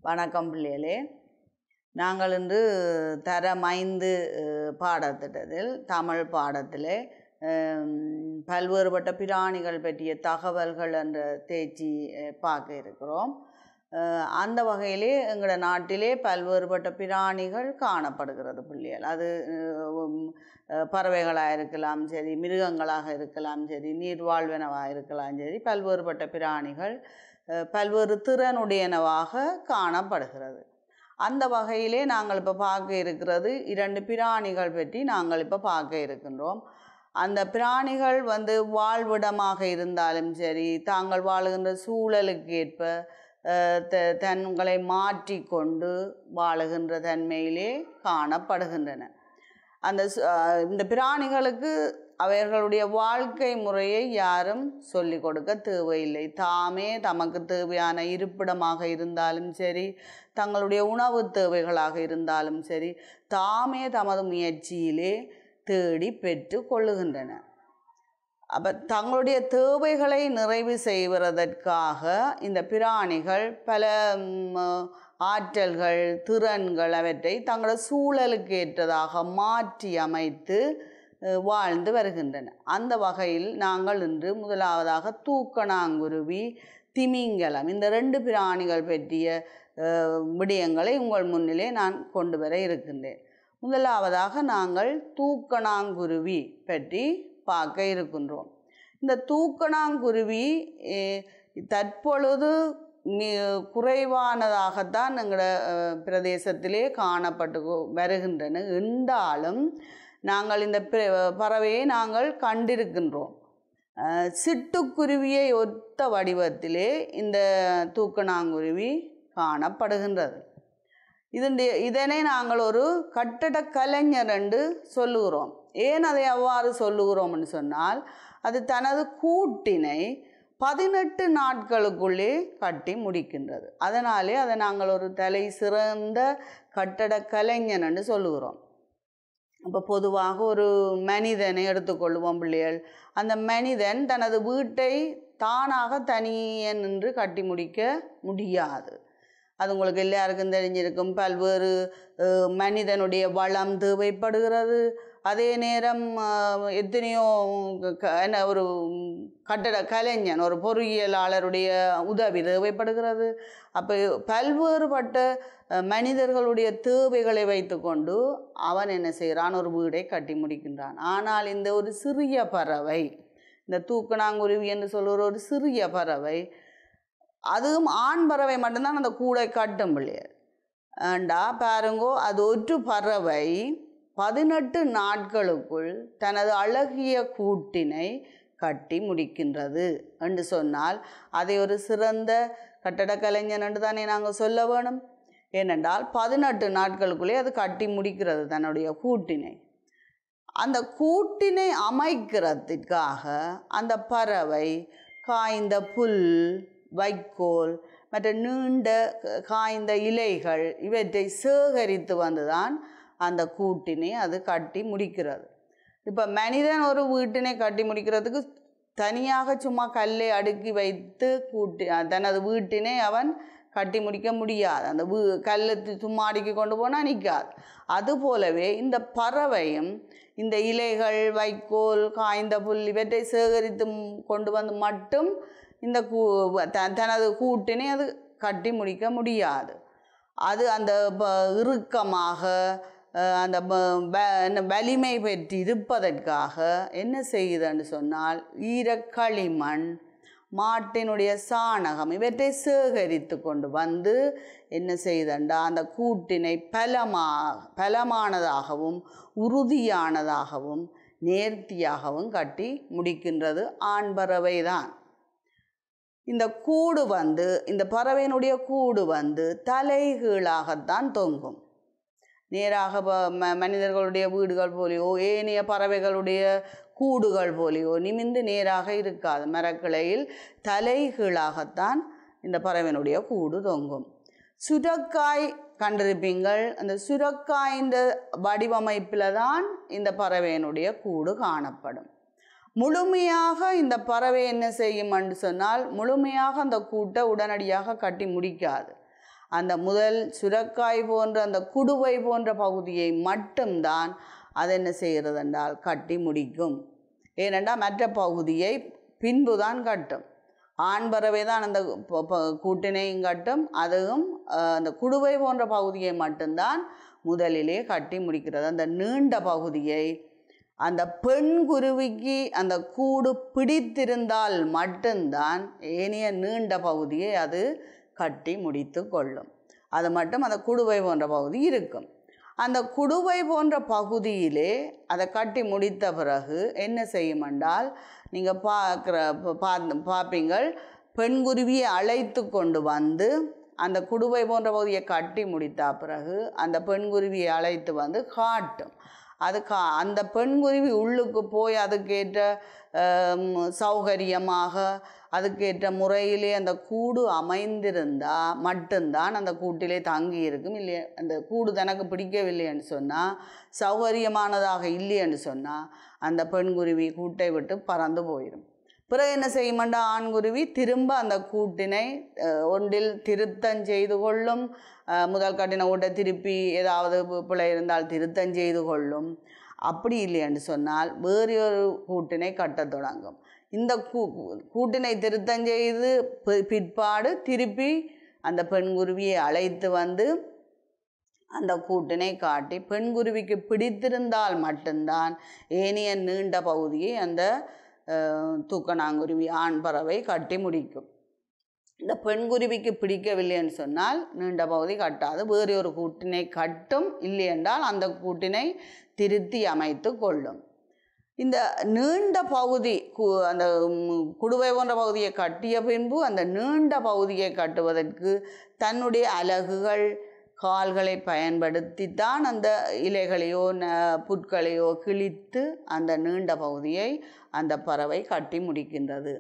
வணக்கம் பிள்ளைகளே நாங்கள் இன்று தரம் ஐந்து அஹ், பாடத்திட்டத்தில் தமிழ் பாடத்திலே ஹம், பல்வேறுபட்ட பிராணிகள் பற்றிய தகவல்கள் என்ற தேர்ச்சி அஹ், பார்க்க இருக்கிறோம் அஹ், அந்த வகையிலே எங்களோட நாட்டிலே பல்வேறுபட்ட பிராணிகள் காணப்படுகிறது பிள்ளைகள் அது அஹ், உம், அஹ், பறவைகளாக இருக்கலாம் சரி மிருகங்களாக இருக்கலாம் சரி நீர்வாழ்வனவாக இருக்கலாம் சரி பல்வேறுபட்ட பிராணிகள் அஹ், பல்வேறு திறனுடையனவாக காணப்படுகிறது அந்த வகையிலே நாங்கள் இப்போ பார்க்க இருக்கிறது இரண்டு பிராணிகள் பற்றி நாங்கள் இப்போ பார்க்க இருக்கின்றோம் அந்த பிராணிகள் வந்து வாழ்விடமாக இருந்தாலும் சரி தாங்கள் வாழுகின்ற சூழலுக்கு ஏற்ப அஹ், த- தங்களை மாற்றிக்கொண்டு வாழுகின்ற தன்மையிலே காணப்படுகின்றன அந்த சு- அஹ், இந்த பிராணிகளுக்கு அவர்களுடைய வாழ்க்கை முறையை யாரும் சொல்லிக் கொடுக்க தேவையில்லை தாமே தமக்கு தேவையான இருப்பிடமாக இருந்தாலும் சரி தங்களுடைய உணவு தேவைகளாக இருந்தாலும் சரி தாமே தமது முயற்சியிலே தேடி பெற்று கொள்ளுகின்றன அப்போ தங்களுடைய தேவைகளை நிறைவு செய்வதற்காக இந்த பிராணிகள் பல ம், ஆற்றல்கள் திறன்கள் அவற்றை தங்களோட சூழலுக்கு ஏற்றதாக மாற்றி அமைத்து அஹ், வாழ்ந்து வருகின்றன அந்த வகையில் நாங்கள் இன்று முதலாவதாக தூக்கணாங்குருவி திமிங்கலம் இந்த ரெண்டு பிராணிகள் பற்றிய அஹ், விடயங்களை உங்கள் முன்னிலே நான் கொண்டு வர இருக்கின்றேன் முதலாவதாக நாங்கள் தூக்கணாங்குருவி பற்றி பார்க்க இருக்கின்றோம் இந்த தூக்கணாங்குருவி eh, தற்பொழுது மி குறைவானதாகத்தான் எங்களோட அஹ், பிரதேசத்திலே காணப்பட்டு கொ- வருகின்றன என்றாலும் நாங்கள் இந்த பிர- பறவையை நாங்கள் கண்டிருக்கின்றோம் அஹ், சிட்டுக்குருவியை ஒத்த வடிவத்திலே இந்த தூக்கணாங்குருவி காணப்படுகின்றது இதனுடைய இதனை நாங்கள் ஒரு கட்டட கலைஞர் என்று சொல்லுகிறோம் ஏன் அதை அவ்வாறு சொல்லுகிறோம்னு சொன்னால் அது தனது கூட்டினை பதினெட்டு நாட்களுக்குள்ளே கட்டி முடிக்கின்றது அதனாலே அதை நாங்கள் ஒரு தலை சிறந்த கட்டட கலைஞன் என்று சொல்லுகிறோம் இப்போ பொதுவாக ஒரு மனிதனை எடுத்துக்கொள்வோம் பிள்ளைகள் அந்த மனிதன் தனது வீட்டை தானாக தனியே நின்று கட்டி முடிக்க முடியாது அது உங்களுக்கு எல்லாருக்கும் தெரிஞ்சிருக்கும் பல்வேறு அஹ், மனிதனுடைய வளம் தேவைப்படுகிறது அதே நேரம் அஹ், எத்தனையோ க- என்ன ஒரு கட்டட கலைஞன் ஒரு பொறியியலாளருடைய உதவி தேவைப்படுகிறது அப்போ பல்வேறுபட்ட அஹ், மனிதர்களுடைய தேவைகளை வைத்துக்கொண்டு அவன் என்ன செய்கிறான் ஒரு வீடை கட்டி முடிக்கின்றான் ஆனால் இந்த ஒரு சிறிய பறவை இந்த தூக்கணாங்குருவி என்று சொல்லுகிற ஒரு சிறிய பறவை அதுவும் ஆண் பறவை மட்டும்தான் அந்த கூடை கட்டும் பிள்ளையர் ஏண்டா பாருங்கோ அது ஒரு பறவை பதினெட்டு நாட்களுக்குள் தனது அழகிய கூட்டினை கட்டி முடிக்கின்றது என்று சொன்னால் அதை ஒரு சிறந்த கட்டடக் கலைஞன் என்று தானே நாங்கள் சொல்ல வேணும் ஏனென்றால் பதினெட்டு நாட்களுக்குள்ளே அது கட்டி முடிக்கிறது தன்னுடைய கூட்டினை அந்த கூட்டினை அமைக்கிறதுக்காக அந்த பறவை காய்ந்த புல் வைக்கோல் மற்ற நீண்ட க- காய்ந்த இலைகள் இவற்றை சேகரித்து வந்துதான் அந்த கூட்டினை அது கட்டி முடிக்கிறது இப்போ மனிதன் ஒரு வீட்டினை கட்டி முடிக்கிறதுக்கு தனியாக சும்மா கல்லை அடுக்கி வைத்து கூட்டி அஹ் தனது வீட்டினை அவன் கட்டி முடிக்க முடியாது அந்த வீ கல்லை து- சும்மா அடுக்கி கொண்டு போனால் நிற்காது அதுபோலவே இந்த பறவையும் இந்த இலைகள் வைக்கோல் காய்ந்த புல் இவற்றை சேகரித்து ம்- கொண்டு வந்து மட்டும் இந்த கூ த தனது கூட்டினை அது கட்டி முடிக்க முடியாது அது அந்த ப- இறுக்கமாக அஹ், அந்த ப- வ- என்ன வலிமை பெற்று இருப்பதற்காக என்ன செய்யுதுன்னு சொன்னால் ஈரக்களிமண் மாட்டினுடைய சாணகம் இவற்றை சேகரித்து கொண்டு வந்து என்ன செய்தண்டா அந்த கூட்டினை பலமா பலமானதாகவும் உறுதியானதாகவும் நேர்த்தியாகவும் கட்டி முடிக்கின்றது ஆண் பறவை தான் இந்த கூடு வந்து இந்த பறவையினுடைய கூடு வந்து தலைகீழாகத்தான் தொங்கும் நேராக ப- ம- மனிதர்களுடைய வீடுகள் போலியோ ஏனைய பறவைகளுடைய கூடுகள் போலியோ நிமிந்து நேராக இருக்காது மரக்கிளையில் தலைகீழாகத்தான் இந்த பறவையினுடைய கூடு தொங்கும் சுரக்காய் கண்டிருப்பீங்கள் அந்த சுரக்காயின் வடிவமைப்பில் தான் இந்த பறவையினுடைய கூடு காணப்படும் முழுமையாக இந்த பறவை என்ன செய்யும் என்று சொன்னால் முழுமையாக அந்த கூட்டை உடனடியாக கட்டி முடிக்காது அந்த முதல் சுரக்காய் போன்ற அந்த குடுவை போன்ற பகுதியை மட்டும்தான் அது என்ன செய்கிறது என்றால் கட்டி முடிக்கும் ஏனென்றால் மற்ற பகுதியை பின்புதான் கட்டும் ஆண் பறவை தான் அந்த ப- ப- கூட்டினையும் கட்டும் அதுவும் அஹ், அந்த குடுவை போன்ற பகுதியை மட்டும்தான் முதலிலே கட்டி முடிக்கிறது அந்த நீண்ட பகுதியை அந்த பெண் குருவிக்கு அந்த கூடு பிடித்திருந்தால் மட்டும்தான் ஏனைய நீண்ட பகுதியை அது கட்டி முடித்து கொள்ளும் அது மட்டும் அந்த குடுவை போன்ற பகுதி இருக்கும் அந்த குடுவை போன்ற பகுதியிலே அதை கட்டி முடித்த பிறகு என்ன செய்யும் என்றால் நீங்கள் பார்க்குற பா பார்ப்பீங்கள் பெண்குருவியை அழைத்து கொண்டு வந்து அந்த குடுவை போன்ற பகுதியை கட்டி முடித்த பிறகு அந்த பெண்குருவியை அழைத்து வந்து காட்டும் அது கா அந்த பெண்குருவி உள்ளுக்கு போய் அதுக்கேற்ற ஆம், சௌகரியமாக அதுக்கேற்ற முறையிலே அந்த கூடு அமைந்திருந்தால் மட்டும்தான் அந்த கூட்டிலே தங்கி இருக்கும் இல்லை அந்த கூடு தனக்கு பிடிக்கவில்லைன்னு சொன்னால் சௌகரியமானதாக இல்லைன்னு சொன்னால் அந்த பெண்குருவி கூட்டை விட்டு பறந்து போயிடும் பிறகு என்ன செய்யுமெண்டா ஆண்குருவி திரும்ப அந்த கூட்டினை அஹ், ஒன்றில் திருத்தம் செய்து கொள்ளும் அஹ், முதல் கட்டின ஊட்ட திருப்பி ஏதாவது பி- பிழை இருந்தால் திருத்தம் செய்து கொள்ளும் அப்படி இல்லைன்னு சொன்னால் வேறு ஒரு கூட்டினை கட்டத் தொடங்கும் இந்த கூ கூட்டினை திருத்தம் செய்து பி- பிற்பாடு திருப்பி அந்த பெண்குருவியை அழைத்து வந்து அந்த கூட்டினை காட்டி பெண்குருவிக்கு பிடித்திருந்தால் மட்டும்தான் ஏனைய நீண்ட பகுதியை அந்த அஹ், தூக்கணாங்குருவி ஆண் பறவை கட்டி முடிக்கும் இந்த பெண்குருவிக்கு பிடிக்கவில்லைன்னு சொன்னால் நீண்ட பகுதி கட்டாது வேறு ஒரு கூட்டினை கட்டும் இல்லை என்றால் அந்த கூட்டினை திருத்தி அமைத்து கொள்ளும் இந்த நீண்ட பகுதி கு- அந்த ம், குடுவை போன்ற பகுதியை கட்டிய பின்பு அந்த நீண்ட பகுதியை கட்டுவதற்கு தன்னுடைய அலகுகள் கால்களை பயன்படுத்தித்தான் அந்த இலைகளையோ ந புற்களையோ கிழித்து அந்த நீண்ட பகுதியை அந்த பறவை கட்டி முடிக்கின்றது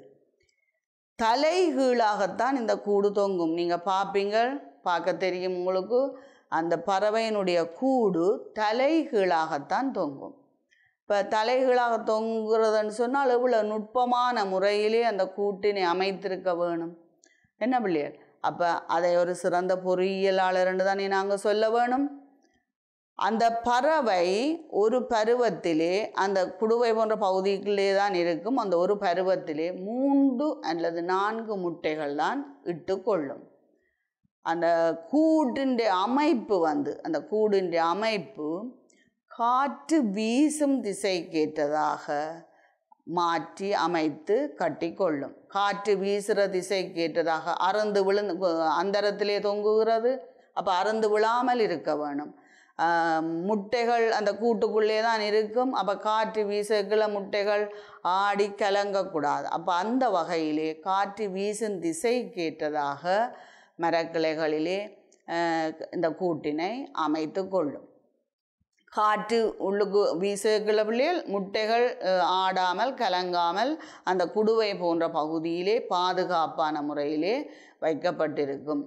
தலைகீழாகத்தான் இந்த கூடு தொங்கும் நீங்கள் பார்ப்பீங்க பார்க்க தெரியும் உங்களுக்கு அந்த பறவையினுடைய கூடு தலைகீழாகத்தான் தொங்கும் இப்போ தலைகீழாக தொங்குறதுன்னு சொன்னால் எவ்வளோ நுட்பமான முறையிலே அந்த கூட்டினை அமைத்திருக்க வேணும் என்ன பிள்ளையர் அப்போ அதை ஒரு சிறந்த பொறியியலாளர்னு தானே நாங்கள் சொல்ல வேணும் அந்த பறவை ஒரு பருவத்திலே அந்த குடுவை போன்ற பகுதிகளிலே தான் இருக்கும் அந்த ஒரு பருவத்திலே மூன்று அல்லது நான்கு முட்டைகள் தான் இட்டு கொள்ளும் அந்த கூட்டின் அமைப்பு வந்து அந்த கூடின் அமைப்பு காற்று வீசும் திசைக்கேற்றதாக மாற்றி அமைத்து கட்டிக்கொள்ளும் காற்று வீசுகிற திசைக்கேற்றதாக அறந்து விழுந்து அந்தரத்திலே தொங்குகிறது அப்போ அறந்து விழாமல் இருக்க வேணும் ஆஹ் முட்டைகள் அந்த கூட்டுக்குள்ளே தான் இருக்கும் அப்போ காற்று வீசக்குள்ள முட்டைகள் ஆடி கலங்கக்கூடாது அப்போ அந்த வகையிலே காற்று வீசும் திசைக்கேற்றதாக மரக்கிளைகளிலே ஆஹ் இந்த கூட்டினை அமைத்து கொள்ளும் காற்று உள்ளுக்கு வீசுகிற பிள்ளைகள் முட்டைகள் அஹ், ஆடாமல் கலங்காமல் அந்த குடுவை போன்ற பகுதியிலே பாதுகாப்பான முறையிலே வைக்கப்பட்டிருக்கும்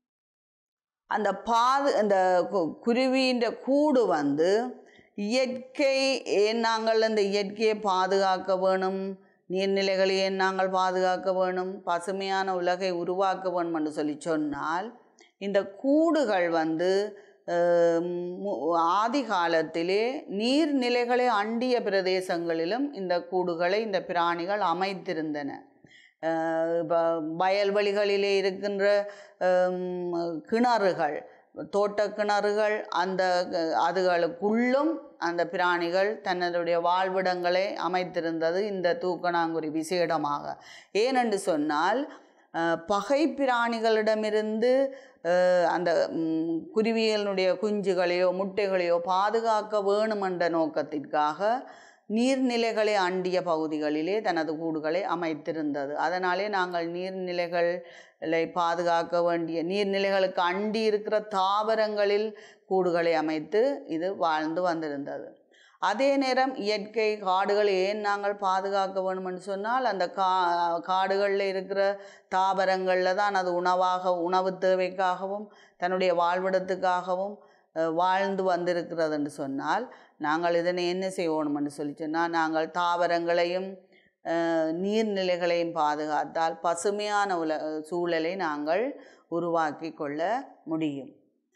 அந்த பாது அந்த கு- குருவியின் கூடு வந்து இயற்கை ஏன் நாங்கள் அந்த இயற்கையை பாதுகாக்க வேணும் நீர்நிலைகளை ஏன் நாங்கள் பாதுகாக்க வேணும் பசுமையான உலகை உருவாக்க வேணும் என்று சொல்லி சொன்னால் இந்த கூடுகள் வந்து அஹ், மு- ஆதி காலத்திலே நீர்நிலைகளை அண்டிய பிரதேசங்களிலும் இந்த கூடுகளை இந்த பிராணிகள் அமைத்திருந்தன அஹ் இப்போ வயல்வெளிகளிலே இருக்கின்ற ஹம், கிணறுகள் தோட்ட கிணறுகள் அந்த அஹ், அதுகளுக்குள்ளும் அந்த பிராணிகள் தன்னுடைய வாழ்விடங்களை அமைத்திருந்தது இந்த தூக்கணாங்குருவி விசேடமாக ஏனென்று சொன்னால் அஹ், பகை பிராணிகளிடமிருந்து அஹ், அந்த ம், குருவிகளுடைய குஞ்சுகளையோ முட்டைகளையோ பாதுகாக்க வேணுமென்ற நோக்கத்திற்காக நீர்நிலைகளை அண்டிய பகுதிகளிலே தனது கூடுகளை அமைத்திருந்தது அதனாலே நாங்கள் நீர்நிலைகளை பாதுகாக்க வேண்டிய நீர்நிலைகளுக்கு அண்டி இருக்கிற தாவரங்களில் கூடுகளை அமைத்து இது வாழ்ந்து வந்திருந்தது அதே நேரம் இயற்கை காடுகளை ஏன் நாங்கள் பாதுகாக்க வேணும்னு சொன்னால் அந்த கா காடுகளில் இருக்கிற தாவரங்களில் தான் அது உணவாக உணவு தேவைக்காகவும் தன்னுடைய வாழ்விடத்துக்காகவும் அஹ், வாழ்ந்து வந்திருக்கிறது என்று சொன்னால் நாங்கள் இதனை என்ன செய்யணும்னு சொல்லி சொன்னால் நாங்கள் தாவரங்களையும் அஹ், நீர்நிலைகளையும் பாதுகாத்தால் பசுமையான உல சூழலை நாங்கள் உருவாக்கி கொள்ள முடியும்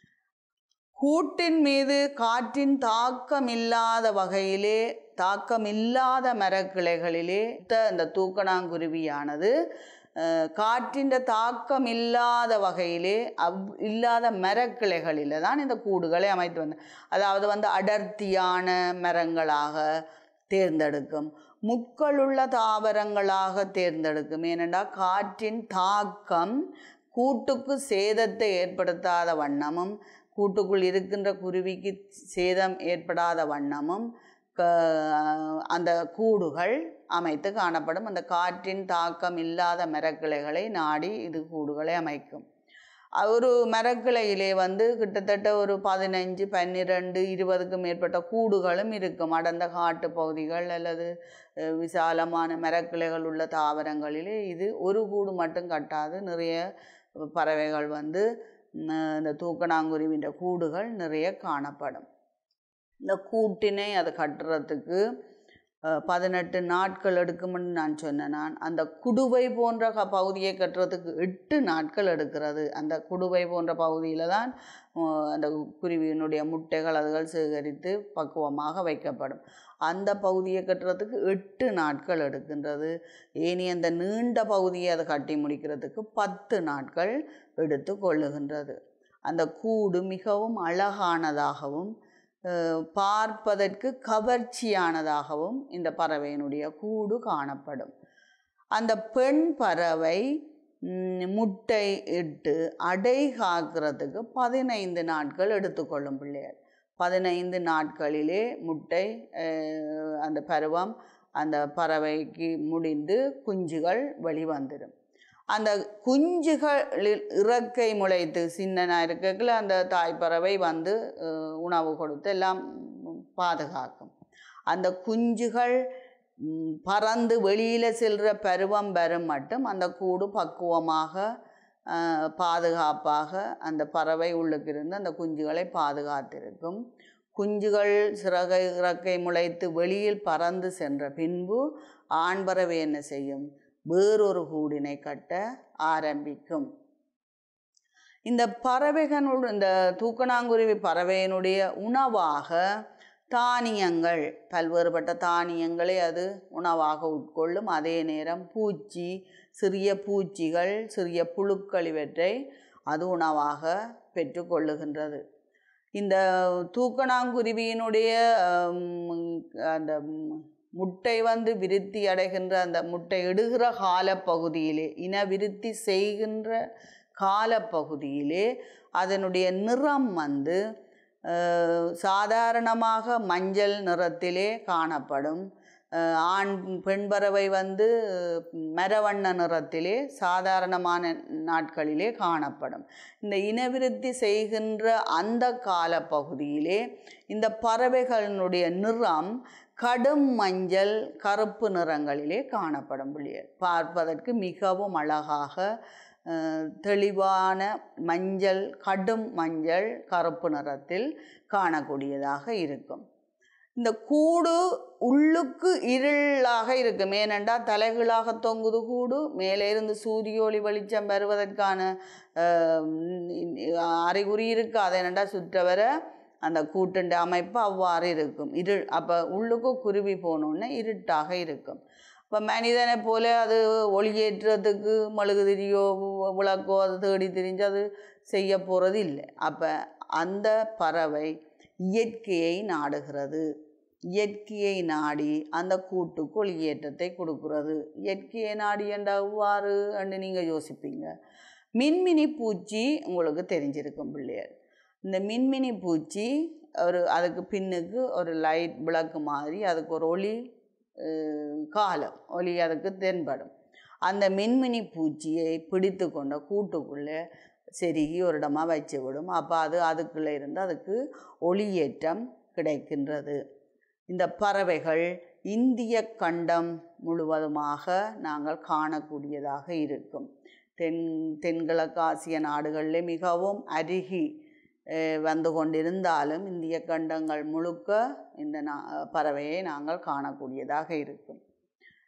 கூட்டின் மீது காற்றின் தாக்கம் இல்லாத வகையிலே தாக்கம் இல்லாத மரக்கிளைகளிலே த- இந்த தூக்கணாங்குருவியானது அஹ், காற்றின் தாக்கம் இல்லாத வகையிலே அவ் இல்லாத மரக்கிளைகளில் தான் இந்த கூடுகளை அமைத்து வந்த அதாவது வந்து அடர்த்தியான மரங்களாக தேர்ந்தெடுக்கும் முட்களுள்ள தாவரங்களாக தேர்ந்தெடுக்கும் ஏனென்றால் காற்றின் தாக்கம் கூட்டுக்கு சேதத்தை ஏற்படுத்தாத வண்ணமும் கூட்டுக்குள் இருக்கின்ற குருவிக்கு சேதம் ஏற்படாத வண்ணமும் க அந்த கூடுகள் அமைத்து காணப்படும் அந்த காற்றின் தாக்கம் இல்லாத மரக்கிளைகளை நாடி இது கூடுகளை அமைக்கும் அஹ் ஒரு மரக்கிளையிலே வந்து கிட்டத்தட்ட ஒரு பதினஞ்சு பன்னிரெண்டு இருபதுக்கும் மேற்பட்ட கூடுகளும் இருக்கும் அடர்ந்த காட்டு பகுதிகள் அல்லது அஹ், விசாலமான மரக்கிளைகள் உள்ள தாவரங்களிலே இது ஒரு கூடு மட்டும் கட்டாது நிறைய பறவைகள் வந்து ம், இந்த தூக்கணாங்குருவின்ற கூடுகள் நிறைய காணப்படும் இந்த கூட்டினை அது கட்டுறதுக்கு அஹ், பதினெட்டு நாட்கள் எடுக்கும்னு நான் சொன்னேன் நான் அந்த குடுவை போன்ற க பகுதியை கட்டுறதுக்கு எட்டு நாட்கள் எடுக்கிறது அந்த குடுவை போன்ற பகுதியில் தான் அஹ், அந்த குருவியினுடைய முட்டைகள் அதுகள் சேகரித்து பக்குவமாக வைக்கப்படும் அந்த பகுதியை கட்டுறதுக்கு எட்டு நாட்கள் எடுக்கின்றது ஏனி அந்த நீண்ட பகுதியை அதை கட்டி முடிக்கிறதுக்கு பத்து நாட்கள் எடுத்து கொள்ளுகின்றது அந்த கூடு மிகவும் அழகானதாகவும் அஹ், பார்ப்பதற்கு கவர்ச்சியானதாகவும் இந்த பறவையினுடைய கூடு காணப்படும் அந்த பெண் பறவை ம், முட்டை இட்டு அடை காக்கிறதுக்கு பதினைந்து நாட்கள் எடுத்துக்கொள்ளும் பிள்ளைகள் பதினைந்து நாட்களிலே முட்டை அஹ், அந்த பருவம் அந்த பறவைக்கு முடிந்து குஞ்சுகள் வெளிவந்துடும் அந்த குஞ்சுகளில் இறக்கை முளைத்து சின்னனாக இருக்கக்குள்ள அந்த தாய்ப்பறவை வந்து அஹ், உணவு கொடுத்து எல்லாம் பாதுகாக்கும் அந்த குஞ்சுகள் ம், பறந்து வெளியில் செல்கிற பருவம் வரும் மட்டும் அந்த கூடு பக்குவமாக அஹ், பாதுகாப்பாக அந்த பறவை உள்ளுக்கு இருந்து அந்த குஞ்சுகளை பாதுகாத்திருக்கும் குஞ்சுகள் சிறகை இறக்கை முளைத்து வெளியில் பறந்து சென்ற பின்பு ஆண் பறவை என்ன செய்யும் வேறொரு கூடினை கட்ட ஆரம்பிக்கும் இந்த பறவைகளுடைய இந்த தூக்கணாங்குருவி பறவையினுடைய உணவாக தானியங்கள் பல்வேறுபட்ட தானியங்களை அது உணவாக உட்கொள்ளும் அதே நேரம் பூச்சி சிறிய பூச்சிகள் சிறிய புழுக்கள் இவற்றை அது உணவாக பெற்றுக்கொள்ளுகின்றது இந்த தூக்கணாங்குருவியினுடைய ஹம், அந்த ம், முட்டை வந்து விருத்தி அடைகின்ற அந்த முட்டை இடுகிற காலப்பகுதியிலே இன விருத்தி செய்கின்ற காலப்பகுதியிலே அதனுடைய நிறம் வந்து அஹ், சாதாரணமாக மஞ்சள் நிறத்திலே காணப்படும் அஹ், ஆண் பெண் பறவை வந்து மரவண்ண நிறத்திலே சாதாரணமான நாட்களிலே காணப்படும் இந்த இனவிருத்தி செய்கின்ற அந்த காலப்பகுதியிலே இந்த பறவைகளினுடைய நிறம் கடும் மஞ்சள் கருப்பு நிறங்களிலே காணப்படும் புள்ளியர் பார்ப்பதற்கு மிகவும் அழகாக அஹ், தெளிவான மஞ்சள் கடும் மஞ்சள் கருப்பு நிறத்தில் காணக்கூடியதாக இருக்கும் இந்த கூடு உள்ளுக்கு இருளாக இருக்கும் ஏனென்றால் தலைகீழாக தொங்குது கூடு மேலே இருந்து சூரிய ஒளி வெளிச்சம் வருவதற்கான அஹ், அறிகுறி இருக்காது ஏனென்றால் சுற்றவர அந்த கூட்டுண்ட அமைப்பு அவ்வாறு இருக்கும் இருள் அப்போ உள்ளுக்கு குருவி போனோன்னே இருட்டாக இருக்கும் இப்போ மனிதனை போல அது ஒளியேற்றுறதுக்கு மெழுகுதிரியோ வு- விளக்கோ அது தேடி திரிஞ்சு அது செய்ய போகிறது இல்லை அப்போ அந்த பறவை இயற்கையை நாடுகிறது இயற்கையை நாடி அந்த கூட்டுக்கு ஒளியேற்றத்தை கொடுக்கிறது இயற்கையை நாடி என்ற அவ்வாறு என்று நீங்கள் யோசிப்பீங்க மின்மினி பூச்சி உங்களுக்கு தெரிஞ்சிருக்கும் பிள்ளையர் இந்த மின்மினி பூச்சி ஒரு அதுக்கு பின்னுக்கு ஒரு லைட் விளக்கு மாதிரி அதுக்கு ஒரு ஒளி அஹ், காலம் ஒளி அதுக்கு தென்படும் அந்த மின்மினி பூச்சியை பிடித்து கொண்ட கூட்டுக்குள்ளே செருகி ஒரு இடமா வச்சு விடும் அப்போ அது அதுக்குள்ளே இருந்து அதுக்கு ஒளியேற்றம் கிடைக்கின்றது இந்த பறவைகள் இந்திய கண்டம் முழுவதுமாக நாங்கள் காணக்கூடியதாக இருக்கும் தென் தென்கிழக்கு ஆசிய நாடுகளிலே மிகவும் அருகி அஹ், வந்து கொண்டிருந்தாலும் இந்திய கண்டங்கள் முழுக்க இந்த நா பறவையை நாங்கள் காணக்கூடியதாக இருக்கும்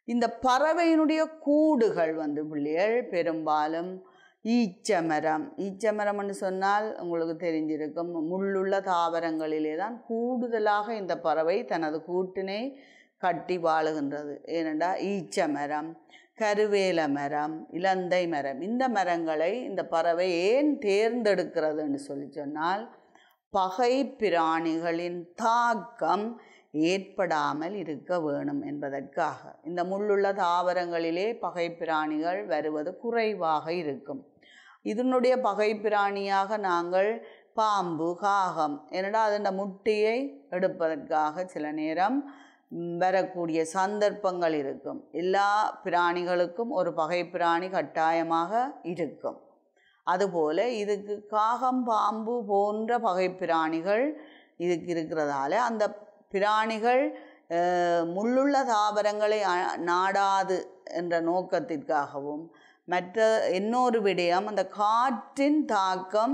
இந்த பறவையினுடைய கூடுகள் வந்து பிள்ளைகள் பெரும்பாலும் ஈச்சமரம் ஈச்சமரம்னு சொன்னால் உங்களுக்கு தெரிஞ்சிருக்கும் முள்ளுள்ள தாவரங்களிலே தான் கூடுதலாக இந்த பறவை தனது கூட்டினை கட்டி வாழுகின்றது ஏனெண்டா ஈச்சமரம் கருவேல மரம் இலந்தை மரம் இந்த மரங்களை இந்த பறவை ஏன் தேர்ந்தெடுக்கிறதுன்னு சொல்லி சொன்னால் பகை பிராணிகளின் தாக்கம் ஏற்படாமல் இருக்க வேணும் என்பதற்காக இந்த முள்ளுள்ள தாவரங்களிலே பகை பிராணிகள் வருவது குறைவாக இருக்கும் இதனுடைய பகை பிராணியாக நாங்கள் பாம்பு காகம் என்னடா அதன் முட்டையை எடுப்பதற்காக சில நேரம் ம், வரக்கூடிய சந்தர்ப்பங்கள் இருக்கும் எல்லா பிராணிகளுக்கும் ஒரு பகை பிராணி கட்டாயமாக இருக்கும் அதுபோல இதுக்கு காகம் பாம்பு போன்ற பகை பிராணிகள் இதுக்கு இருக்கிறதால அந்த பிராணிகள் அஹ், முள்ளுள்ள தாவரங்களை அ- நாடாது என்ற நோக்கத்திற்காகவும் மற்ற இன்னொரு விடயம் அந்த காற்றின் தாக்கம்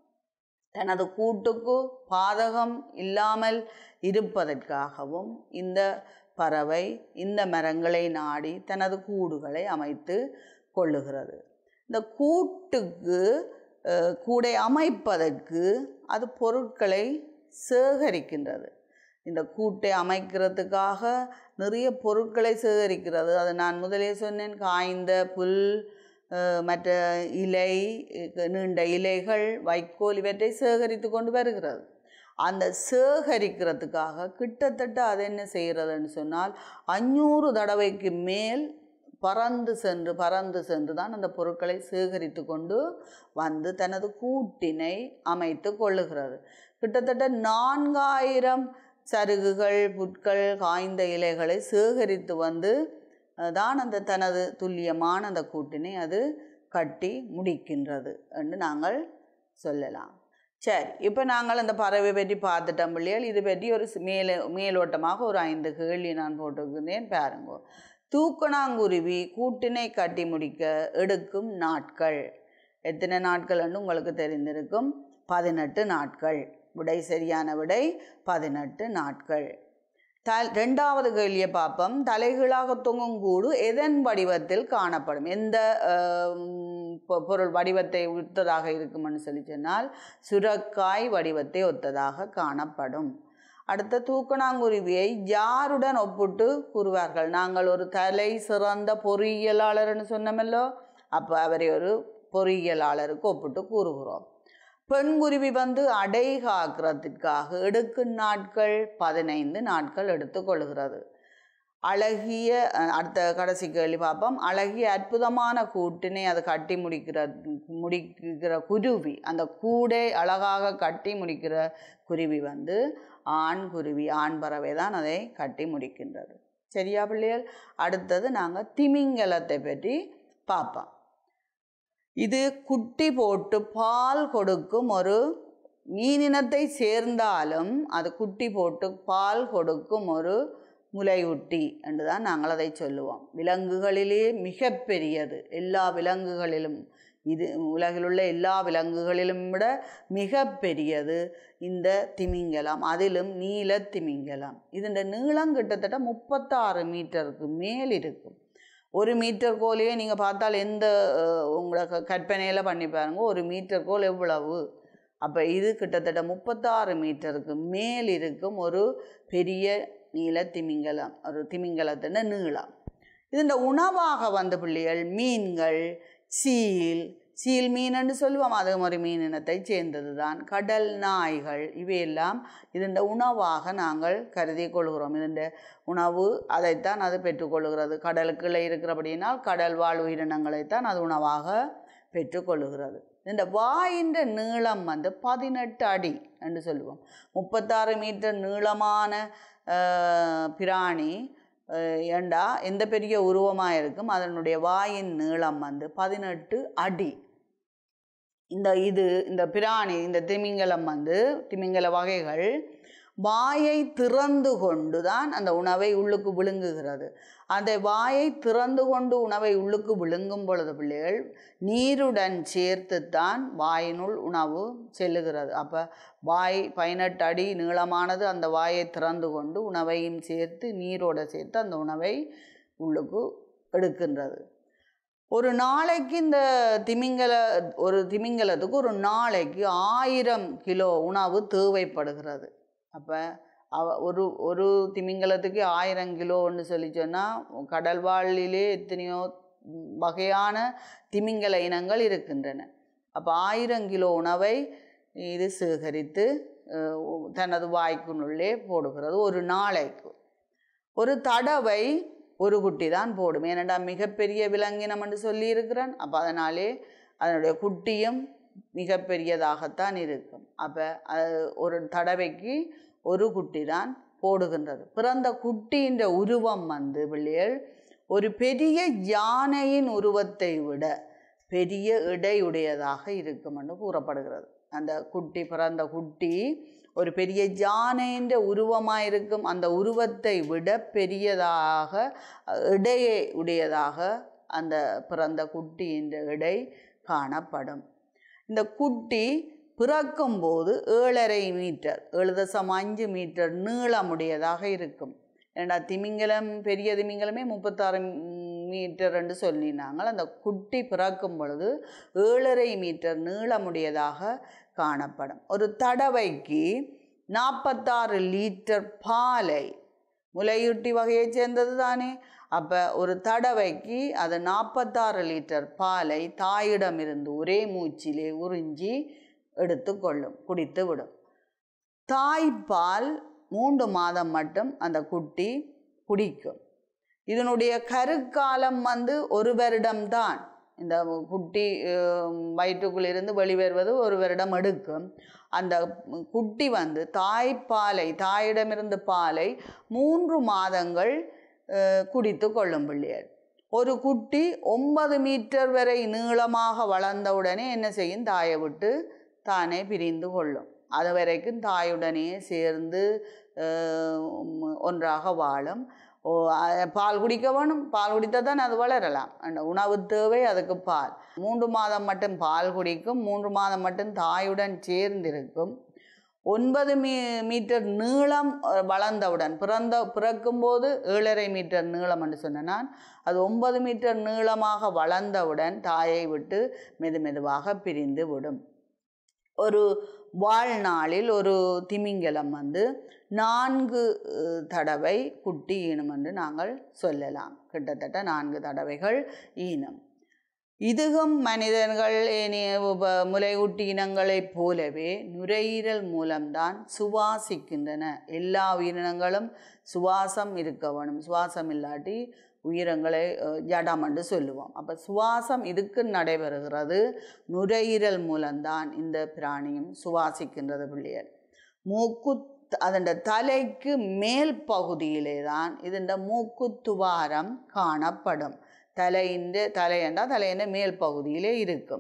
தனது கூட்டுக்கு பாதகம் இல்லாமல் இருப்பதற்காகவும் இந்த பறவை இந்த மரங்களை நாடி தனது கூடுகளை அமைத்து கொள்ளுகிறது இந்த கூட்டுக்கு அஹ், கூடை அமைப்பதற்கு அது பொருட்களை சேகரிக்கின்றது இந்த கூட்டை அமைக்கிறதுக்காக நிறைய பொருட்களை சேகரிக்கிறது அது நான் முதலே சொன்னேன் காய்ந்த புல் அஹ், மற்ற இலை அஹ், நீண்ட இலைகள் வைக்கோல் இவற்றை சேகரித்து கொண்டு வருகிறது அந்த சேகரிக்கிறதுக்காக கிட்டத்தட்ட அது என்ன செய்கிறதுன்னு சொன்னால் அஞ்சூறு தடவைக்கு மேல் பறந்து சென்று பறந்து சென்று தான் அந்த பொருட்களை சேகரித்து கொண்டு வந்து தனது கூட்டினை அமைத்து கொள்ளுகிறது கிட்டத்தட்ட நான்காயிரம் சருகுகள் புட்கள் காய்ந்த இலைகளை சேகரித்து வந்து அஹ், தான் அந்த தனது துல்லியமான அந்த கூட்டினை அது கட்டி முடிக்கின்றது என்று நாங்கள் சொல்லலாம் சரி இப்போ நாங்கள் அந்த பறவை பற்றி பார்த்துட்டோம் பிள்ளைகள் இது பற்றி ஒரு சி- மேலே மேலோட்டமாக ஒரு ஐந்து கேள்வி நான் போட்டிருக்கிறேன் பாருங்க தூக்கணாங்குருவி கூட்டினை கட்டி முடிக்க எடுக்கும் நாட்கள் எத்தனை நாட்கள்னு உங்களுக்கு தெரிந்திருக்கும் பதினெட்டு நாட்கள் விடை சரியான விடை பதினெட்டு நாட்கள் த ரெண்டாவது கேள்வியை பார்ப்போம் தலைகீழாக தொங்கும் கூடு எதன் வடிவத்தில் காணப்படும் எந்த ஆம், பொ- பொருள் வடிவத்தை ஒத்ததாக இருக்கும்னு சொல்லி சொன்னால் சுரக்காய் வடிவத்தை ஒத்ததாக காணப்படும் அடுத்த தூக்கணாங்குருவியை யாருடன் ஒப்பிட்டு கூறுவார்கள் நாங்கள் ஒரு தலை சிறந்த பொறியியலாளர்னு சொன்னோமல்லோ அப்போ அவரை ஒரு பொறியியலாளருக்கு ஒப்பிட்டு கூறுகிறோம் பெண்குருவி வந்து அடை காக்கிறதுக்காக எடுக்கும் நாட்கள் பதினைந்து நாட்கள் எடுத்துக்கொள்கிறது அழகிய அஹ், அடுத்த கடைசி கேள்வி பார்ப்போம் அழகிய அற்புதமான கூட்டினை அது கட்டி முடிக்கிற முடிக்கிற குருவி அந்த கூடை அழகாக கட்டி முடிக்கிற குருவி வந்து ஆண் குருவி ஆண் பறவை தான் அதை கட்டி முடிக்கின்றது சரியா பிள்ளைகள் அடுத்தது நாங்கள் திமிங்கலத்தை பற்றி பார்ப்போம் இது குட்டி போட்டு பால் கொடுக்கும் ஒரு மீனினத்தை சேர்ந்தாலும் அது குட்டி போட்டு பால் கொடுக்கும் ஒரு முலையுட்டி என்று தான் நாங்கள் அதை சொல்லுவோம் விலங்குகளிலே மிகப்பெரியது எல்லா விலங்குகளிலும் இது உலகிலுள்ள எல்லா விலங்குகளிலும் விட மிகப்பெரியது இந்த திமிங்கலம் அதிலும் நீல திமிங்கலம் இதன் நீளம் கிட்டத்தட்ட முப்பத்தாறு மீட்டருக்கு மேல் இருக்கும் ஒரு மீட்டர் கோலையே நீங்கள் பார்த்தால் எந்த அஹ், உங்களோட கற்பனையில் பண்ணி பாருங்க ஒரு மீட்டர் கோல் எவ்வளவு அப்போ இது கிட்டத்தட்ட முப்பத்தாறு மீட்டருக்கு மேல் இருக்கும் ஒரு பெரிய நீல திமிங்கலம் ஒரு திமிங்கலத்தின் நீளம் ഇതിൻ്റെ உணவாக வந்த பிள்ளைகள் மீன்கள் சீல் சீல் மீனுன்னு சொல்லுவோம் அது ஒரு மீன் இனத்தை சேர்ந்தது தான் கடல் நாய்கள் இவையெல்லாம் இதன் உணவாக நாங்கள் கருதி கொள்கிறோம் இதன் உணவு அதைத்தான் அது பெற்றுக்கொள்கிறது கடலுக்குள்ளே இருக்கிறபடியினால் கடல் வாழ் உயிரினங்களைத்தான் அது உணவாக பெற்றுக்கொள்ளுகிறது இந்த வாயின் நீளம் வந்து பதினெட்டு அடி என்று சொல்லுவோம் முப்பத்தாறு மீட்டர் நீளமான அஹ், பிராணி அஹ், ஏண்டா எந்த பெரிய உருவமாக இருக்கும் அதனுடைய வாயின் நீளம் வந்து பதினெட்டு அடி இந்த இது இந்த பிராணி இந்த திமிங்கலம் வந்து திமிங்கல வகைகள் வாயை திறந்து கொண்டு தான் அந்த உணவை உள்ளுக்கு விழுங்குகிறது அந்த வாயை திறந்து கொண்டு உணவை உள்ளுக்கு விழுங்கும் பொழுது பிள்ளைகள் நீருடன் சேர்த்து தான் வாயினுள் உணவு செல்லுகிறது அப்போ வாய் பதினெட்டு அடி நீளமானது அந்த வாயை திறந்து கொண்டு உணவையும் சேர்த்து நீரோட சேர்த்து அந்த உணவை உள்ளுக்கு எடுக்கின்றது ஒரு நாளைக்கு இந்த திமிங்கல ஒரு திமிங்கலத்துக்கு ஒரு நாளைக்கு ஆயிரம் கிலோ உணவு தேவைப்படுகிறது அப்போ அவ ஒரு ஒரு திமிங்கலத்துக்கு ஆயிரம் கிலோன்னு சொல்லி சொன்னால் கடல் வாழ்லிலே எத்தனையோ ம், வகையான திமிங்கல இனங்கள் இருக்கின்றன அப்போ ஆயிரம் கிலோ உணவை இது சேகரித்து அஹ், தனது வாய்க்குள்ளுள்ளே போடுகிறது ஒரு நாளைக்கு ஒரு தடவை ஒரு குட்டி தான் போடும் ஏனெண்டா மிகப்பெரிய விலங்கினம் என்று சொல்லி இருக்கிறான் அப்போ அதனாலே அதனுடைய குட்டியும் மிகப்பெரியதாகத்தான் இருக்கும் அப்போ அது ஒரு தடவைக்கு ஒரு குட்டி தான் போடுகின்றது பிறந்த குட்டின்ற உருவம் வந்து பிள்ளைகள் ஒரு பெரிய யானையின் உருவத்தை விட பெரிய எடையுடையதாக இருக்கும் என்று கூறப்படுகிறது அந்த குட்டி பிறந்த குட்டி ஒரு பெரிய யானையின் உருவமாக இருக்கும் அந்த உருவத்தை விட பெரியதாக இடையே உடையதாக அந்த பிறந்த குட்டியின் இடை காணப்படும் இந்த குட்டி பிறக்கும்போது ஏழரை மீட்டர் ஏழு தசம் அஞ்சு மீட்டர் நீளமுடையதாக இருக்கும் ஏன்னா திமிங்கலம் பெரிய திமிங்கலமே முப்பத்தாறு மீட்டர் என்று சொல்லினாங்க அந்த குட்டி பிறக்கும் பொழுது ஏழரை மீட்டர் நீளமுடையதாக காணப்படும் ஒரு தடவைக்கு நாற்பத்தாறு லிட்டர் பாலை முலையூட்டி வகையைச் சேர்ந்தது தானே அப்போ ஒரு தடவைக்கு அது நாற்பத்தாறு லிட்டர் பாலை தாயிடமிருந்து ஒரே மூச்சிலே உறிஞ்சி எடுத்துக்கொள்ளும் குடித்து விடும் தாய்ப்பால் மூன்று மாதம் மட்டும் அந்த குட்டி குடிக்கும் இதனுடைய கருக்காலம் வந்து ஒரு வருடம்தான் இந்த குட்டி அஹ், வயிற்றுக்குள்ளிருந்து வெளிவருவது ஒரு வருடம் எடுக்கும் அந்த குட்டி வந்து தாய்ப்பாலை தாயிடமிருந்து பாலை மூன்று மாதங்கள் அஹ், குடித்து கொள்ளும் பிள்ளைகள் ஒரு குட்டி ஒன்பது மீட்டர் வரை நீளமாக வளர்ந்தவுடனே என்ன செய்யும் தாயை விட்டு தானே பிரிந்து கொள்ளும் அது வரைக்கும் தாயுடனே சேர்ந்து அஹ், உம், ஒன்றாக வாழும் ஓ அ- பால் குடிக்க வேணும் பால் குடித்தால் தான் அது வளரலாம் அந்த உணவு தேவை அதுக்கு பால் மூன்று மாதம் மட்டும் பால் குடிக்கும் மூன்று மாதம் மட்டும் தாயுடன் சேர்ந்திருக்கும் ஒன்பது மீ மீட்டர் நீளம் அஹ், வளர்ந்தவுடன் பிறந்த பிறக்கும்போது ஏழரை மீட்டர் நீளம் என்று சொன்ன நான் அது ஒன்பது மீட்டர் நீளமாக வளர்ந்தவுடன் தாயை விட்டு மெது மெதுவாக பிரிந்து விடும் ஒரு வாழ்நாளில் ஒரு திமிங்கலம் வந்து நான்கு அஹ், தடவை குட்டி ஈனும் என்று நாங்கள் சொல்லலாம் கிட்டத்தட்ட நான்கு தடவைகள் ஈனும் இதுகும் மனிதர்கள் ஏனைய உப- முலையூட்டி இனங்களைப் போலவே நுரையீரல் மூலம்தான் சுவாசிக்கின்றன எல்லா உயிரினங்களும் சுவாசம் இருக்க வேணும் சுவாசம் இல்லாட்டி உயிரங்களை அஹ், ஜடம் என்று சொல்லுவோம் அப்போ சுவாசம் இதுக்கு நடைபெறுகிறது நுரையீரல் மூலம்தான் இந்த பிராணியும் சுவாசிக்கின்றது பிள்ளையர் மூக்கு அதன் தலைக்கு மேல் பகுதியிலே தான் ഇതിൻ്റെ മൂക്കുത്തുവാരം കാണപ്പെടും തലയിൻ്റെ തലയണ്ട തലയിൻ്റെ മേൽ പകുതിയിലേ ഇരിക്കും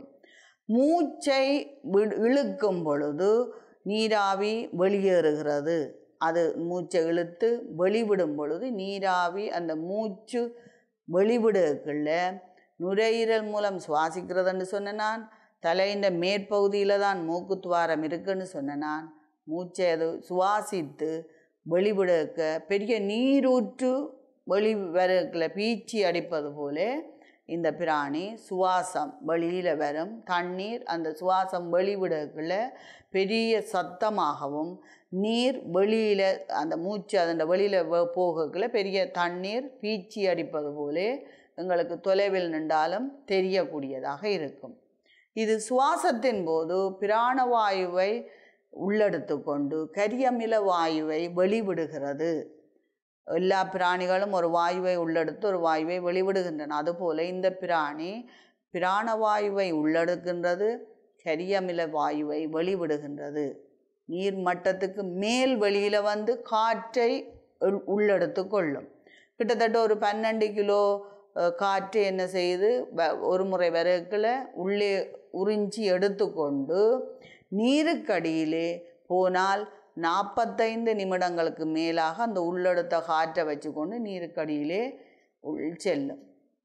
മൂച്ചை வி- இழுக்கும் பொழுது நீராவி வெளியேறுகிறது அது மூச்சை இழுத்து வெளிவிடும் பொழுது நீராவி அந்த மூச்சு வெளிவிடுக்குள்ள நுரையீரல் மூலம் சுவாசிக்கிறதுன்னு சொன்ன நான் தலையின் மேற்பகுதியில் தான் மூக்குத்துவாரம் இருக்குன்னு சொன்ன நான் மூச்சை அது சுவாசித்து வெளிவிடக்க பெரிய நீரூற்று வெளி வரக்கில் பீச்சி அடிப்பது போல இந்த பிராணி சுவாசம் வெளியில் வரும் தண்ணீர் அந்த சுவாசம் வெளிவிடக்குள்ள பெரிய சத்தமாகவும் நீர் வெளியில் அந்த மூச்சு அதன் வெளியில் போகக்குள்ள பெரிய தண்ணீர் பீச்சி அடிப்பது போலே எங்களுக்கு தொலைவில் நின்றாலும் தெரியக்கூடியதாக இருக்கும் இது சுவாசத்தின் போது பிராணவாயுவை உள்ளெடுத்து கொண்டு கரியமில வாயுவை வெளிவிடுகிறது எல்லா பிராணிகளும் ஒரு வாயுவை உள்ளெடுத்து ஒரு வாயுவை வெளிவிடுகின்றன அதுபோல இந்த பிராணி பிராணவாயுவை உள்ளெடுக்கின்றது கரியமில வாயுவை வெளிவிடுகின்றது நீர் மட்டத்துக்கு மேல் வெளியில் வந்து காற்றை உள்- உள்ளெடுத்து கொள்ளும் கிட்டத்தட்ட ஒரு பன்னெண்டு கிலோ அஹ், காற்று என்ன செய்யுது வ- ஒரு முறை வரைக்கில் உள்ளே உறிஞ்சி எடுத்துக்கொண்டு நீருக்கடியிலே போனால் நாற்பத்தைந்து நிமிடங்களுக்கு மேலாக அந்த உள்ளெடுத்த காற்றை வச்சுக்கொண்டு நீருக்கடியிலே உள் செல்லும்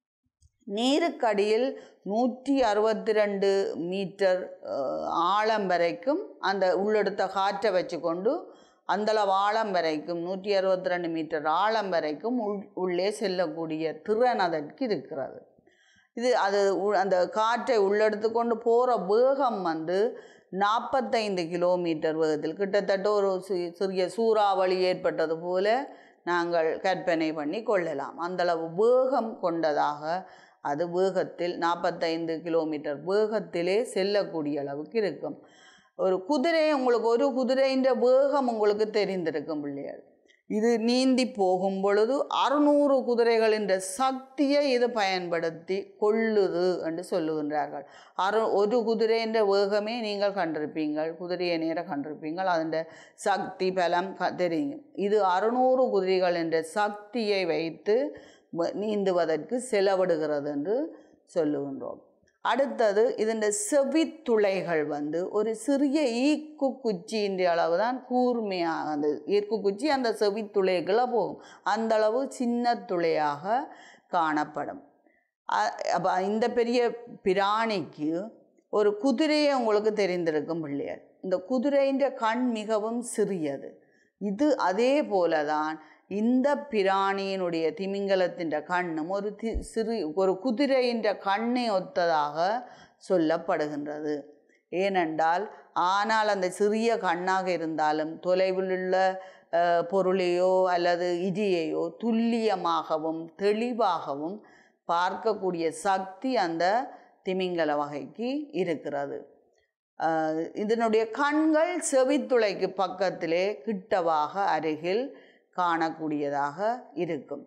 நீருக்கடியில் நூற்றி அறுபத்தி ரெண்டு மீட்டர் அஹ், ஆழம் வரைக்கும் அந்த உள்ளெடுத்த காற்றை வச்சுக்கொண்டு அந்தளவு ஆழம் வரைக்கும் நூற்றி அறுபத்தி ரெண்டு மீட்டர் ஆழம் வரைக்கும் உள் உள்ளே செல்லக்கூடிய திறன் அதற்கு இருக்கிறது இது அது உ- அந்த காற்றை உள்ளெடுத்து கொண்டு போகிற வேகம் வந்து நாற்பத்தைந்து கிலோமீட்டர் வேகத்தில் கிட்டத்தட்ட ஒரு சி- சிறிய சூறாவளி ஏற்பட்டது போல நாங்கள் கற்பனை பண்ணி கொள்ளலாம் அந்தளவு வேகம் கொண்டதாக அது வேகத்தில் நாற்பத்தைந்து கிலோமீட்டர் வேகத்திலே செல்லக்கூடிய அளவுக்கு இருக்கும் ஒரு குதிரை உங்களுக்கு ஒரு குதிரைன்ற வேகம் உங்களுக்கு தெரிந்திருக்கும் பிள்ளைகள் இது நீந்தி போகும் பொழுது அறுநூறு குதிரைகளின் சக்தியை இது பயன்படுத்தி கொள்ளுது என்று சொல்லுகின்றார்கள் அறு ஒரு குதிரைன்ற வேகமே நீங்கள் கண்டிருப்பீங்கள் குதிரையை நேர கண்டிருப்பீங்கள் அதன் சக்தி பலம் க தெரியும் இது அறுநூறு குதிரைகள் என்ற சக்தியை வைத்து வ- நீந்துவதற்கு செலவிடுகிறது என்று சொல்லுகின்றோம் அடுத்தது இதன் செவித்துளைகள் வந்து ஒரு சிறிய ஈக்கு குச்சியின் அளவு தான் கூர்மையாக அந்த ஈர்க்கு குச்சி அந்த செவித்துளைகளை போகும் அந்த அளவு சின்ன துளையாக காணப்படும் அப்போ இந்த பெரிய பிராணிக்கு ஒரு குதிரையை உங்களுக்கு தெரிந்திருக்கும் பிள்ளையர் இந்த குதிரையின் கண் மிகவும் சிறியது இது அதே போல தான் இந்த பிராணியினுடைய திமிங்கலத்தின் கண்ணும் ஒரு தி சிறு ஒரு குதிரையின் கண்ணை ஒத்ததாக சொல்லப்படுகின்றது ஏனென்றால் ஆனால் அந்த சிறிய கண்ணாக இருந்தாலும் தொலைவில் உள்ள அஹ், பொருளையோ அல்லது இடியையோ துல்லியமாகவும் தெளிவாகவும் பார்க்கக்கூடிய சக்தி அந்த திமிங்கல வகைக்கு இருக்கிறது ஆஹ் இதனுடைய கண்கள் செவித்துளைக்கு பக்கத்திலே கிட்டவாக அருகில் காணக்கூடியதாக இருக்கும்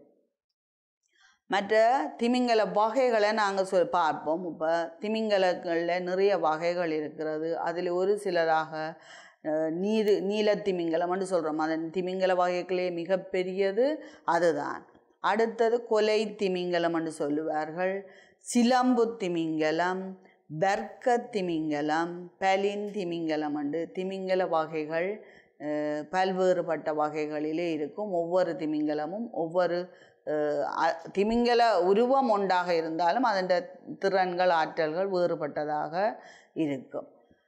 மற்ற திமிங்கல வகைகளை நாங்கள் சொல் பார்ப்போம் இப்போ திமிங்கலங்களில் நிறைய வகைகள் இருக்கிறது அதில் ஒரு சிலராக அஹ், நீர் நீல திமிங்கலம்னு சொல்கிறோம் அந்த திமிங்கல வகைகளே மிகப்பெரியது அதுதான் அடுத்தது கொலை திமிங்கலம் என்று சொல்லுவார்கள் சிலம்பு திமிங்கலம் வர்க்க திமிங்கலம் பலின் திமிங்கலம் என்று திமிங்கல வகைகள் அஹ், பல்வேறுபட்ட வகைகளிலே இருக்கும் ஒவ்வொரு திமிங்கலமும் ஒவ்வொரு அஹ், அ- திமிங்கல உருவம் ஒன்றாக இருந்தாலும் அதன் திறன்கள் ஆற்றல்கள் வேறுபட்டதாக இருக்கும்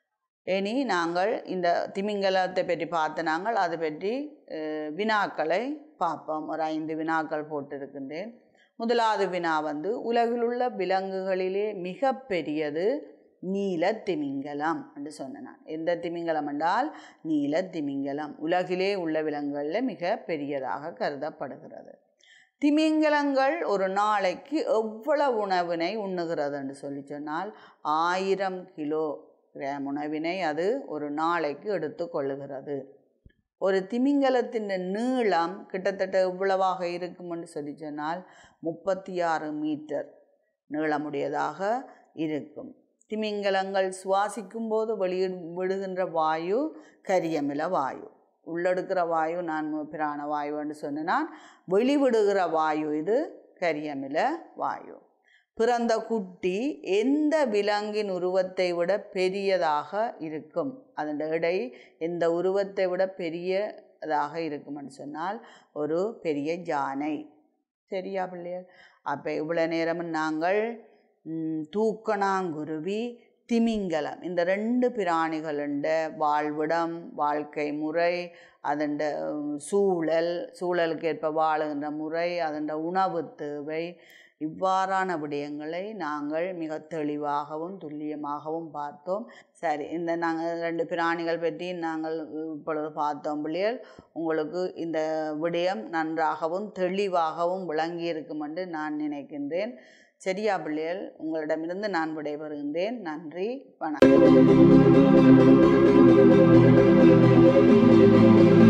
இனி நாங்கள் இந்த திமிங்கலத்தை பற்றி பார்த்த நாங்கள் அதை பற்றி அஹ், வினாக்களை பார்ப்போம் ஒரு ஐந்து வினாக்கள் போட்டிருக்கின்றேன் முதலாவது வினா வந்து உலகிலுள்ள விலங்குகளிலே மிக பெரியது நீல திமிங்கலம் என்று சொன்னேன் நான் எந்த திமிங்கலம் என்றால் நீல திமிங்கலம் உலகிலே உள்ள விலங்குகளில் மிக பெரியதாக கருதப்படுகிறது திமிங்கலங்கள் ஒரு நாளைக்கு எவ்வளவு உணவினை உண்ணுகிறது என்று சொல்லி சொன்னால் ஆயிரம் கிலோ கிராம் உணவினை அது ஒரு நாளைக்கு எடுத்துக்கொள்ளுகிறது ஒரு திமிங்கலத்தின் நீளம் கிட்டத்தட்ட எவ்வளவாக இருக்கும் என்று சொல்லி சொன்னால் முப்பத்தி ஆறு மீட்டர் நீளமுடையதாக இருக்கும் திமிங்கலங்கள் சுவாசிக்கும் போது வெளியிடு விடுகின்ற வாயு கரியமில வாயு உள்ளெடுக்கிற வாயு நான் பிராண வாயு என்று சொன்னால் வெளிவிடுகிற வாயு இது கரியமில வாயு பிறந்த குட்டி எந்த விலங்கின் உருவத்தை விட பெரியதாக இருக்கும் அதன் எடை எந்த உருவத்தை விட பெரியதாக இருக்கும்னு சொன்னால் ஒரு பெரிய யானை சரியா பிள்ளைகள் அப்போ இவ்வளோ நேரமும் நாங்கள் ம், தூக்கணாங்குருவி திமிங்கலம் இந்த ரெண்டு பிராணிகளுண்ட வாழ்விடம் வாழ்க்கை முறை அதண்ட உம், சூழல் சூழலுக்கு ஏற்ப வாழுகின்ற முறை அதண்ட உணவு தேவை இவ்வாறான விடயங்களை நாங்கள் மிக தெளிவாகவும் துல்லியமாகவும் பார்த்தோம் சரி இந்த நாங்கள் ரெண்டு பிராணிகள் பற்றி நாங்கள் இப்பொழுது பார்த்தோம் பிள்ளைகள் உங்களுக்கு இந்த விடயம் நன்றாகவும் தெளிவாகவும் விளங்கியிருக்கும் என்று நான் நினைக்கின்றேன் சரியா பிள்ளைகள் உங்களிடமிருந்து நான் விடைபெறுகின்றேன் நன்றி வணக்கம்